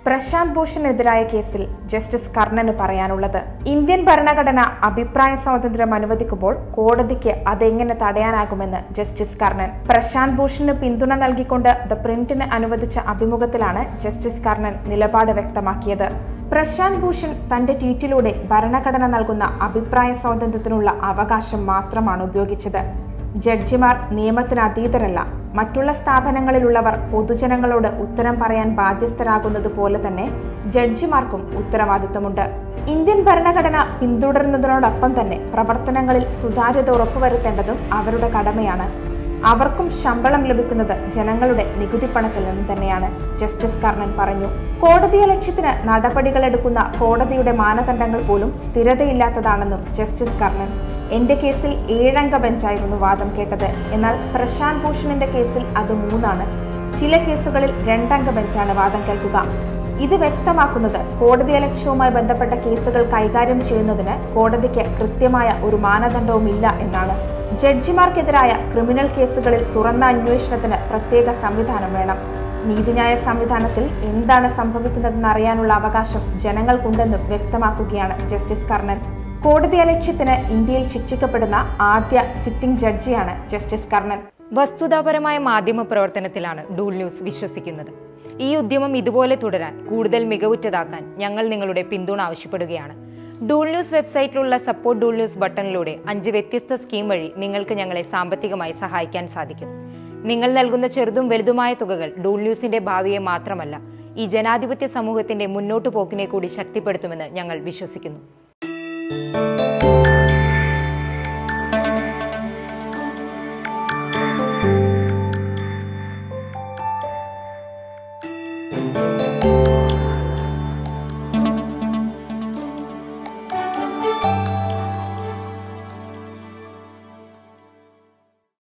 പ്രശാന്ത് ഭൂഷണെതിരായ കേസിൽ ജസ്റ്റിസ് കർണന് പറയാനുള്ളത് ഇന്ത്യൻ ഭരണഘടന അഭിപ്രായ സ്വാതന്ത്ര്യം അനുവദിക്കുമ്പോൾ കോടതിക്ക് അതെങ്ങനെ തടയാനാകുമെന്ന് ജസ്റ്റിസ് കർണൻ പ്രശാന്ത് ഭൂഷണ് പിന്തുണ നൽകിക്കൊണ്ട് ദ പ്രിന്റിന് അനുവദിച്ച അഭിമുഖത്തിലാണ് ജസ്റ്റിസ് കർണൻ നിലപാട് വ്യക്തമാക്കിയത് പ്രശാന്ത് ഭൂഷൺ തന്റെ ട്വീറ്റിലൂടെ ഭരണഘടന നൽകുന്ന അഭിപ്രായ സ്വാതന്ത്ര്യത്തിനുള്ള അവകാശം മാത്രമാണ് ഉപയോഗിച്ചത് ജഡ്ജിമാർ നിയമത്തിന് അതീതരല്ല മറ്റുള്ള സ്ഥാപനങ്ങളിലുള്ളവർ പൊതുജനങ്ങളോട് ഉത്തരം പറയാൻ ബാധ്യസ്ഥരാകുന്നത് പോലെ തന്നെ ജഡ്ജിമാർക്കും ഉത്തരവാദിത്തമുണ്ട് ഇന്ത്യൻ ഭരണഘടന പിന്തുടരുന്നതിനോടൊപ്പം തന്നെ പ്രവർത്തനങ്ങളിൽ സുതാര്യത ഉറപ്പുവരുത്തേണ്ടതും അവരുടെ കടമയാണ് അവർക്കും ശമ്പളം ലഭിക്കുന്നത് ജനങ്ങളുടെ നികുതി പണത്തിൽ നിന്ന് തന്നെയാണ് ജസ്റ്റിസ് കർണൻ പറഞ്ഞു കോടതിയെ ലക്ഷ്യത്തിന് നടപടികളെടുക്കുന്ന കോടതിയുടെ മാനദണ്ഡങ്ങൾ പോലും സ്ഥിരതയില്ലാത്തതാണെന്നും ജസ്റ്റിസ് കർണൻ എന്റെ കേസിൽ ഏഴംഗ ബെഞ്ചായിരുന്നു വാദം കേട്ടത് എന്നാൽ പ്രശാന്ത് ഭൂഷണിന്റെ കേസിൽ അത് മൂന്നാണ് ചില കേസുകളിൽ രണ്ടംഗ ബെഞ്ചാണ് വാദം കേൾക്കുക ഇത് വ്യക്തമാക്കുന്നത് കോടതി ലക്ഷ്യവുമായി ബന്ധപ്പെട്ട കേസുകൾ കൈകാര്യം ചെയ്യുന്നതിന് കോടതിക്ക് കൃത്യമായ ഒരു മാനദണ്ഡവുമില്ല എന്നാണ് ജഡ്ജിമാർക്കെതിരായ ക്രിമിനൽ കേസുകളിൽ തുറന്ന അന്വേഷണത്തിന് പ്രത്യേക സംവിധാനം വേണം നീതിന്യായ സംവിധാനത്തിൽ എന്താണ് സംഭവിക്കുന്നതെന്ന് അറിയാനുള്ള അവകാശം ജനങ്ങൾക്കുണ്ടെന്നും വ്യക്തമാക്കുകയാണ് ജസ്റ്റിസ് കർണൻ കോടതി അലക്ഷ്യത്തിന് ഇന്ത്യയിൽ ശിക്ഷിക്കപ്പെടുന്ന ആദ്യ സിറ്റിംഗ് ജഡ്ജിയാണ് ജസ്റ്റിസ് കർണൻ വസ്തുതാപരമായ മാധ്യമ പ്രവർത്തനത്തിലാണ് ഡൂൾ ന്യൂസ് വിശ്വസിക്കുന്നത് ഈ ഉദ്യമം ഇതുപോലെ തുടരാൻ കൂടുതൽ മികവുറ്റതാക്കാൻ ഞങ്ങൾ നിങ്ങളുടെ പിന്തുണ ആവശ്യപ്പെടുകയാണ് ഡൂൾ ന്യൂസ് വെബ്സൈറ്റിലുള്ള സപ്പോർട്ട് ഡൂൾ ന്യൂസ് ബട്ടണിലൂടെ അഞ്ച് വ്യത്യസ്ത സ്കീം വഴി നിങ്ങൾക്ക് ഞങ്ങളെ സാമ്പത്തികമായി സഹായിക്കാൻ സാധിക്കും നിങ്ങൾ നൽകുന്ന ചെറുതും വലുതുമായ തുകകൾ ഡൂൾ ന്യൂസിന്റെ ഭാവിയെ മാത്രമല്ല ഈ ജനാധിപത്യ സമൂഹത്തിന്റെ മുന്നോട്ടു പോക്കിനെ കൂടി ശക്തിപ്പെടുത്തുമെന്ന് ഞങ്ങൾ വിശ്വസിക്കുന്നു thank you